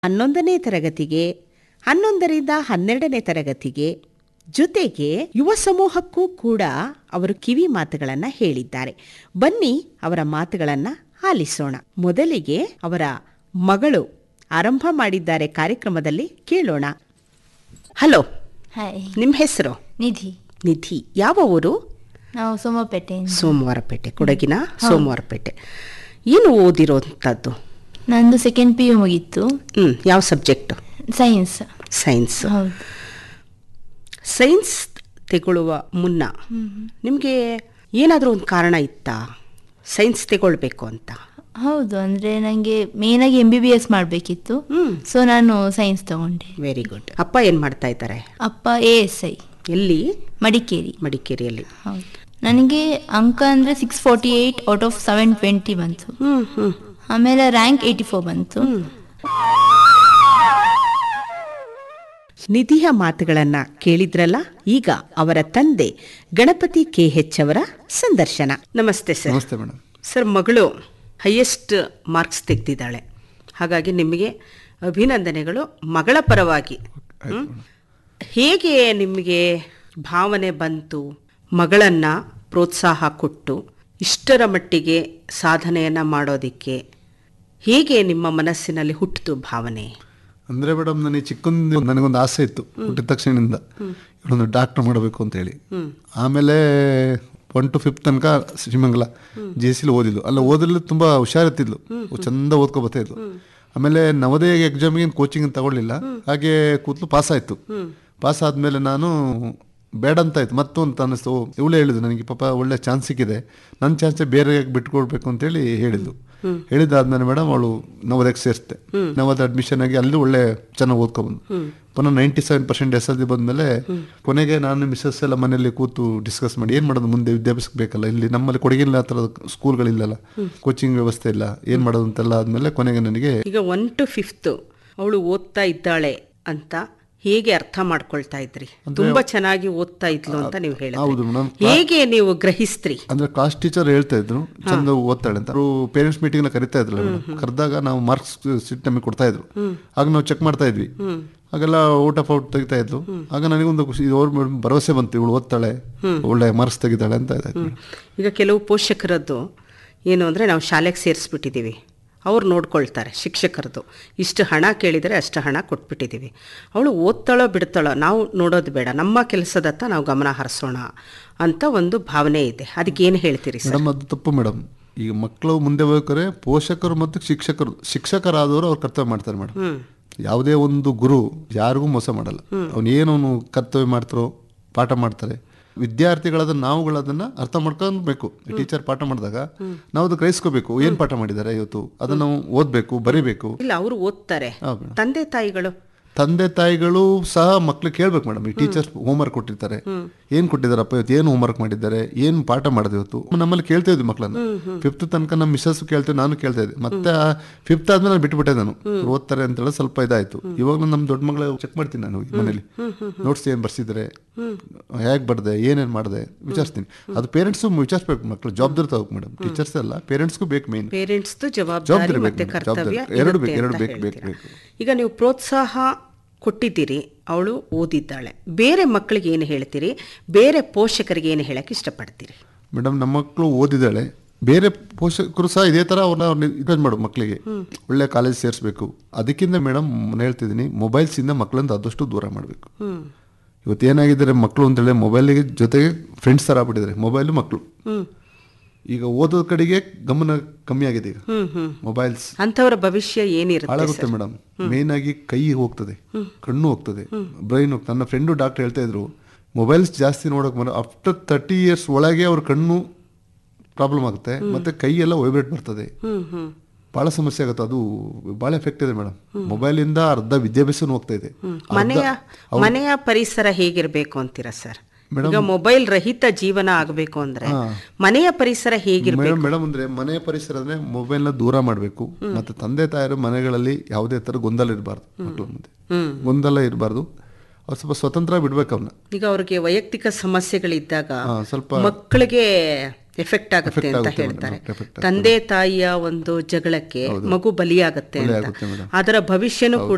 ಹನ್ನೊಂದನೇ ತರಗತಿಗೆ ಹನ್ನೊಂದರಿಂದ ಹನ್ನೆರಡನೇ ತರಗತಿಗೆ ಜೊತೆಗೆ ಯುವ ಸಮೂಹಕ್ಕೂ ಕೂಡ ಅವರು ಕಿವಿ ಮಾತುಗಳನ್ನು ಹೇಳಿದ್ದಾರೆ ಬನ್ನಿ ಅವರ ಮಾತುಗಳನ್ನು ಆಲಿಸೋಣ ಮೊದಲಿಗೆ ಅವರ ಮಗಳು ಆರಂಭ ಮಾಡಿದ್ದಾರೆ ಕಾರ್ಯಕ್ರಮದಲ್ಲಿ ಕೇಳೋಣ ಹಲೋ ಹಾಯ್ ನಿಮ್ಮ ಹೆಸರು ನಿಧಿ ನಿಧಿ ಯಾವ ಊರು ನಾವು ಸೋಮಪೇಟೆಯಿಂದ ಸೋಮವಾರಪೇಟೆ ಕೊಡಗಿನ ಸೋಮವಾರಪೇಟೆ ಏನು ಓದಿರೋಂಥದ್ದು ನಂದು ಸೆಕೆಂಡ್ ಪಿ ಯು ಮುಗೀತು ಹ್ಮ್ ಯಾವ ಸಬ್ಜೆಕ್ಟು ಸೈನ್ಸ್ ಸೈನ್ಸ್ ಹೌದು ಸೈನ್ಸ್ ತಗೊಳ್ಳುವ ಮುನ್ನ ನಿಮಗೆ ಏನಾದರೂ ಒಂದು ಕಾರಣ ಇತ್ತಾ ಸೈನ್ಸ್ ತಗೊಳ್ಬೇಕು ಅಂತ ಹೌದು ಅಂದರೆ ನನಗೆ ಮೇನಾಗಿ ಎಂ ಬಿ ಬಿ ಎಸ್ ಮಾಡಬೇಕಿತ್ತು ಹ್ಮ್ ಸೊ ನಾನು ಸೈನ್ಸ್ ತಗೊಂಡೆ ವೆರಿ ಗುಡ್ ಅಪ್ಪ ಏನು ಮಾಡ್ತಾ ಇದ್ದಾರೆ ಅಪ್ಪ ಎ ಎಸ್ ಐ ಎಲ್ಲಿ ಮಡಿಕೇರಿ ಮಡಿಕೇರಿಯಲ್ಲಿ ಹೌದು ನನಗೆ ಅಂಕ ಅಂದರೆ six forty eight out of seven twenty ಬಂತು ಹ್ಮ್ ಹ್ಮ್ ಆಮೇಲೆ ರ್ಯಾಂಕ್ ಏಯ್ಟಿ ಫೋರ್ ಬಂತು ನಿಧಿಯ ಮಾತುಗಳನ್ನ ಕೇಳಿದ್ರಲ್ಲ ಈಗ ಅವರ ತಂದೆ ಗಣಪತಿ ಕೆ ಹೆಚ್ ಅವರ ಸಂದರ್ಶನ namaste sir namaste madam sir ಮಗಳು ಹೈಯೆಸ್ಟ್ ಮಾರ್ಕ್ಸ್ ತೆಗೆದಿದ್ದಾಳೆ ಹಾಗಾಗಿ ನಿಮಗೆ ಅಭಿನಂದನೆಗಳು ಮಗಳ ಪರವಾಗಿ ಹ್ಮ್? ಹೇಗೆ ನಿಮಗೆ ಭಾವನೆ ಬಂತು ಮಗಳನ್ನ ಪ್ರೋತ್ಸಾಹ ಕೊಟ್ಟು ಇಷ್ಟರ ಮಟ್ಟಿಗೆ ಸಾಧನೆಯನ್ನ ಮಾಡೋದಿಕ್ಕೆ ಹೇಗೆ ನಿಮ್ಮ ಮನಸ್ಸಿನಲ್ಲಿ ಹುಟ್ಟಿತು ಭಾವನೆ ಅಂದ್ರೆ ಮೇಡಮ್ ನನಗೆ ಚಿಕ್ಕಂದು ನನಗೊಂದು ಆಸೆ ಇತ್ತು ಹುಟ್ಟಿದ ತಕ್ಷಣದಿಂದ ಇವಳೊಂದು ಡಾಕ್ಟರ್ ಮಾಡಬೇಕು ಅಂತ ಹೇಳಿ ಆಮೇಲೆ ಒನ್ ಟು ಫಿಫ್ತ್ ತನಕ ಶ್ರೀಮಂಗಲ ಜೆ ಸಿಲಿ ಓದಿದ್ಲು ಅಲ್ಲ ಓದಲು ತುಂಬಾ ಹುಷಾರಿತ್ತಿದ್ಲು ಚಂದ ಓದ್ಕೊ ಬರ್ತಾ ಇದ್ಲು ಆಮೇಲೆ ನವೋದಯ ಎಕ್ಸಾಮಿಗೆ ಕೋಚಿಂಗ್ ತಗೊಳ್ಳಿಲ್ಲ ಹಾಗೆ ಕೂತ್ಲು ಪಾಸ್ ಆಯ್ತು ಪಾಸ್ ಆದ್ಮೇಲೆ ನಾನು ಬೇಡ ಅಂತ ಆಯ್ತು ಮತ್ತೊಂದು ಅನ್ನಿಸ್ತು ಇವಳೇ ಹೇಳಿದ್ದು ನನಗೆ ಪಾಪ ಒಳ್ಳೆ ಚಾನ್ಸ್ ಸಿಕ್ಕಿದೆ ನನ್ನ ಚಾನ್ಸೇ ಬೇರೆ ಬಿಟ್ಕೊಡ್ಬೇಕು ಅಂತೇಳಿ ಹೇಳಿದ್ಲು ಹೇಳಿದಾದ್ಮೇಲೆ ಮೇಡಮ್ ಅವಳು ನವೋದಯಕ್ಕೆ ಸೇರಿಸ್ತೆ ನವೋದಯ ಅಡ್ಮಿಷನ್ ಆಗಿ ಅಲ್ಲಿ ಒಳ್ಳೆ ಚೆನ್ನಾಗಿ ಓದ್ಕೊಬಂದು ಪುನಃ ninety seven percent S L C ಬಂದ್ಮೇಲೆ ಕೊನೆಗೆ ನಾನು ಮಿಸ್ಸಸ್ ಎಲ್ಲ ಮನೆಯಲ್ಲಿ ಕೂತು ಡಿಸ್ಕಸ್ ಮಾಡಿ ಏನ್ ಮಾಡೋದು ಮುಂದೆ ವಿದ್ಯಾಭ್ಯಾಸಕ್ಕೆ ಬೇಕಲ್ಲ ಇಲ್ಲಿ ನಮ್ಮಲ್ಲಿ ಕೊಡಗಿಲ್ಲ ಆ ಥರದ ಸ್ಕೂಲ್ಗಳಿಲ್ಲಲ್ಲ ಕೋಚಿಂಗ್ ವ್ಯವಸ್ಥೆ ಇಲ್ಲ ಏನ್ ಮಾಡೋದು ಅಂತೆಲ್ಲ ಆದ್ಮೇಲೆ ಕೊನೆಗೆ ನನಗೆ ಈಗ ಒನ್ ಟು ಫಿಫ್ತ್ ಅವಳು ಓದ್ತಾ ಇದ್ದಾಳೆ ಅಂತ ಹೇಗೆ ಅರ್ಥ ಮಾಡ್ಕೊಳ್ತಾ ಇದ್ರಿ ತುಂಬಾ ಚೆನ್ನಾಗಿ ಓದ್ತಾ ಇದ್ಲು ಅಂತ ನೀವು ಹೌದು ಹೇಳಿದ್ರಿ ಮೇಡಮ್ ಹೇಗೆ ನೀವು ಗ್ರಹಿಸ್ತ್ರಿ ಅಂದ್ರೆ ಕ್ಲಾಸ್ ಟೀಚರ್ ಹೇಳ್ತಾ ಇದ್ರು ಚಂದ ಓದ್ತಾಳೆ ಅಂತ ಅವರು ಪೇರೆಂಟ್ಸ್ ಮೀಟಿಂಗ್ ಕರಿತಾ ಇದ್ರಲ್ಲ ಮೇಡಮ್ ಕರೆದಾಗ ನಾವು ಮಾರ್ಕ್ಸ್ ಸಿಟ್ ನಮಗೆ ಕೊಡ್ತಾ ಇದ್ರು ಆಗ ನಾವು ಚೆಕ್ ಮಾಡ್ತಾ ಇದ್ವಿ ಆಗೆಲ್ಲ ಔಟ್ ಆಫ್ ಔಟ್ ತೆಗಿತಾ ಇದ್ಲು ಆಗ ನನಗೊಂದು ಖುಷಿ ಇದು ಅವ್ರ ಮೇಡಮ್ ಭರವಸೆ ಬಂತು ಇವಳು ಓದ್ತಾಳೆ ಒಳ್ಳೆ ಮಾರ್ಕ್ಸ್ ತೆಗಿತಾಳೆ ಅಂತ ಇದಾಯ್ತು ಮೇಡಮ್. ಈಗ ಕೆಲವು ಪೋಷಕರದ್ದು ಏನು ಅಂದರೆ ನಾವು ಶಾಲೆಗೆ ಸೇರಿಸ್ಬಿಟ್ಟಿದ್ದೀವಿ ಅವ್ರು ನೋಡ್ಕೊಳ್ತಾರೆ ಶಿಕ್ಷಕರದ್ದು ಇಷ್ಟು ಹಣ ಕೇಳಿದರೆ ಅಷ್ಟು ಹಣ ಕೊಟ್ಬಿಟ್ಟಿದ್ದೀವಿ ಅವಳು ಓದ್ತಾಳೋ ಬಿಡ್ತಾಳೋ ನಾವು ನೋಡೋದು ಬೇಡ ನಮ್ಮ ಕೆಲಸದತ್ತ ನಾವು ಗಮನ ಹರಿಸೋಣ ಅಂತ ಒಂದು ಭಾವನೆ ಇದೆ ಅದಕ್ಕೆ ಏನು ಹೇಳ್ತೀರಿ ಸರ್ ಮೇಡಮ್ ಅದು ತಪ್ಪು ಮೇಡಮ್ ಈಗ ಮಕ್ಕಳು ಮುಂದೆ ಬೇಕಾದ್ರೆ ಪೋಷಕರು ಮತ್ತು ಶಿಕ್ಷಕರು ಶಿಕ್ಷಕರಾದವರು ಅವ್ರು ಕರ್ತವ್ಯ ಮಾಡ್ತಾರೆ ಮೇಡಮ್ ಯಾವುದೇ ಒಂದು ಗುರು ಯಾರಿಗೂ ಮೋಸ ಮಾಡಲ್ಲ ಅವ್ನು ಏನು ಕರ್ತವ್ಯ ಮಾಡ್ತಾರೋ ಪಾಠ ಮಾಡ್ತಾರೆ ವಿದ್ಯಾರ್ಥಿಗಳಾದ ನಾವುಗಳದನ್ನ ಅರ್ಥ ಮಾಡ್ಕೊಬೇಕು ಟೀಚರ್ ಪಾಠ ಮಾಡಿದಾಗ ನಾವು ಅದು ಗ್ರಹಿಸ್ಕೋಬೇಕು ಏನ್ ಪಾಠ ಮಾಡಿದ್ದಾರೆ ಇವತ್ತು ಅದನ್ನ ನಾವು ಓದ್ಬೇಕು ಬರಿಬೇಕು ಇಲ್ಲ ಅವರು ಓದ್ತಾರೆ ಹೌದು ಮೇಡಮ್. ತಂದೆ ತಾಯಿಗಳು ತಂದೆ ತಾಯಿಗಳು ಸಹ ಮಕ್ಳಿಗೆ ಕೇಳ್ಬೇಕು ಮೇಡಮ್ ಈ ಟೀಚರ್ಸ್ ಹೋಮ್ವರ್ಕ್ ಕೊಟ್ಟಿರ್ತಾರೆ ಏನ್ ಕೊಟ್ಟಿದ್ದಾರಪ್ಪ ಇವತ್ತು ಏನು ಹೋಮ್ವರ್ಕ್ ಮಾಡಿದ್ದಾರೆ ಏನ್ ಪಾಠ ಮಾಡಿದೆ ಇವತ್ತು ನಮ್ಮಲ್ಲಿ ಕೇಳ್ತಾ ಇದ್ವಿ ಮಕ್ಕಳನ್ನ ಫಿಫ್ತ್ ತನಕ ನಮ್ಮ ಮಿಸ್ಸಸ್ ಕೇಳ್ತೇವೆ ನಾನು ಕೇಳ್ತಾ ಇದ್ದೆ ಮತ್ತೆ ಫಿಫ್ತ್ ಆದ್ಮೇಲೆ ನಾನು ಬಿಟ್ಬಿಟ್ಟೆ ನಾನು ಅವ್ರು ಓದ್ತಾರೆ ಅಂತ ಹೇಳಿ ಸ್ವಲ್ಪ ಇದಾಯ್ತು ಇವಾಗ ನಮ್ಮ ದೊಡ್ಡ ಮಗಳ ಚೆಕ್ ಮಾಡ್ತೀನಿ ನಾನು ಮನೇಲಿ ನೋಟ್ಸ್ ಏನ್ ಬರ್ಸಿದ್ರೆ ಹೇಗ್ ಬರ್ದೆ ಏನೇನ್ ಮಾಡಿದೆ ವಿಚಾರಿಸ್ತೀನಿ ಅದು ಪೇರೆಂಟ್ಸ್ ವಿಚಾರಿಸ್ಬೇಕು ಮಕ್ಕಳು ಜವಾಬ್ದಾರಿ ತಗೋಬೇಕು ಮೇಡಮ್ ಟೀಚರ್ಸ್ ಅಲ್ಲ ಪೇರೆಂಟ್ಸ್ಗೂ ಬೇಕು ಮೇನ್ ಪೇರೆಂಟ್ಸ್ದು ಜವಾಬ್ದಾರಿ ಜವಾಬ್ದಾರಿ ಮತ್ತೆ ಬೇಕು, ಕರ್ತವ್ಯ ಜವಾಬ್ದಾರಿ. ಎರಡು ಇರುತ್ತೆ ಬೇಕು, ಎರಡು ಅಂತ ಬೇಕು, ಬೇಕು, ಹೇಳ್ತೀರಾ. ಬೇಕು. ಈಗ ನೀವು ಪ್ರೋತ್ಸಾಹ ಕೊಟ್ಟಿದ್ದೀರಿ ಅವಳು ಓದಿದ್ದಾಳೆ ಬೇರೆ ಮಕ್ಕಳಿಗೆ ಏನು ಹೇಳ್ತೀರಿ ಬೇರೆ ಪೋಷಕರಿಗೆ ಏನು ಹೇಳಕ್ಕೆ ಇಷ್ಟಪಡ್ತೀರಿ ಮೇಡಮ್ ನಮ್ಮ ಮಕ್ಕಳು ಓದಿದ್ದಾಳೆ ಬೇರೆ ಪೋಷಕರು ಸಹ ಇದೇ ಥರ ಅವ್ರನ್ನ ಎನ್ಕರೇಜ್ ಮಾಡು ಮಕ್ಕಳಿಗೆ ಒಳ್ಳೆ ಕಾಲೇಜ್ ಸೇರಿಸ್ಬೇಕು ಅದಕ್ಕಿಂತ ಮೇಡಮ್ ನಾನು ಹೇಳ್ತಿದ್ದೀನಿ ಮೊಬೈಲ್ಸಿಂದ ಮಕ್ಕಳನ್ನ ಆದಷ್ಟು ದೂರ ಮಾಡಬೇಕು ಇವತ್ತು ಏನಾಗಿದ್ದಾರೆ ಮಕ್ಕಳು ಅಂತೇಳಿ ಮೊಬೈಲಿಗೆ ಜೊತೆಗೆ ಫ್ರೆಂಡ್ಸ್ ಥರ ಆಗ್ಬಿಟ್ಟಿದ್ದಾರೆ ಮೊಬೈಲು ಮಕ್ಕಳು ಈಗ ಓದೋದ್ ಕಡೆಗೆ ಗಮನ ಕಮ್ಮಿ ಆಗಿದೆ ಈಗ ಮೊಬೈಲ್ಸ್ ಅಂಥವರ ಭವಿಷ್ಯ ಏನಿರುತ್ತೆ ಹಾಳಾಗುತ್ತೆ ಮೇಡಮ್ ಮೇನ್ ಆಗಿ ಕೈ ಹೋಗ್ತದೆ ಕಣ್ಣು ಹೋಗ್ತದೆ ಬ್ರೈನ್ ಹೋಗ್ತದೆ ನನ್ನ ಫ್ರೆಂಡು ಡಾಕ್ಟರ್ ಹೇಳ್ತಾ ಇದ್ರು ಮೊಬೈಲ್ಸ್ ಜಾಸ್ತಿ ನೋಡಕ್ ಬರೋ ಆಫ್ಟರ್ ತರ್ಟಿ ಇಯರ್ಸ್ ಒಳಗೆ ಅವ್ರ ಕಣ್ಣು ಪ್ರಾಬ್ಲಮ್ ಆಗುತ್ತೆ ಮತ್ತೆ ಕೈ ಎಲ್ಲ ವೈಬ್ರೇಟ್ ಬರ್ತದೆ ಹ್ಮ್ ಹ್ಮ್ ಬಹಳ ಸಮಸ್ಯೆ ಆಗುತ್ತೆ ಅದು ಬಹಳ ಎಫೆಕ್ಟ್ ಇದೆ ಮೇಡಮ್ ಮೊಬೈಲ್ ಇಂದ ಅರ್ಧ ವಿದ್ಯಾಭ್ಯಾಸನೂ ಹೋಗ್ತಾ ಇದೆ ಅರ್ಧ- ಮನೆಯ ಮನೆಯ ಪರಿಸರ ಹೇಗಿರ್ಬೇಕು ಅಂತೀರಾ ಸರ್ ಈಗ ಮೊಬೈಲ್ ರಹಿತ ಜೀವನ ಆಗಬೇಕು ಅಂದ್ರೆ ಮನೆಯ ಪರಿಸರ ಹೇಗಿರ್ಬೇಕು ಮೇಡಮ್ ಮೇಡಮ್ ಅಂದ್ರೆ ಮನೆಯ ಪರಿಸರ ಅಂದ್ರೆ ಮೊಬೈಲ್ ನ ದೂರ ಮಾಡಬೇಕು ಮತ್ತೆ ತಂದೆ ತಾಯರ ಮನೆಗಳಲ್ಲಿ ಯಾವುದೇ ತರ ಗೊಂದಲ ಇರಬಾರ್ದು ಮಕ್ಕಳ ಮುಂದೆ ಗೊಂದಲ ಇರಬಾರ್ದು ಅವ್ರು ಸ್ವಲ್ಪ ಸ್ವತಂತ್ರ ಬಿಡ್ಬೇಕು ಅವನ್ನ ಈಗ ಅವ್ರಿಗೆ ವೈಯಕ್ತಿಕ ಸಮಸ್ಯೆಗಳಿದ್ದಾಗ ಹಾ, ಸ್ವಲ್ಪ ಮಕ್ಕಳಿಗೆ ಎಫೆಕ್ಟ್ ಆಗುತ್ತೆ Effect ಅಂತ ಆಗುತ್ತೆ ಹೇಳ್ತಾರೆ madam, effect ತಂದೆ ತಾಯಿಯ ಒಂದು ಜಗಳಕ್ಕೆ ಮಗು ಬಲಿಯಾಗುತ್ತೆ ಅಂತ ಬಲಿಯಾಗುತ್ತೆ madam. ಅದರ ಭವಿಷ್ಯನೂ ಕೂಡ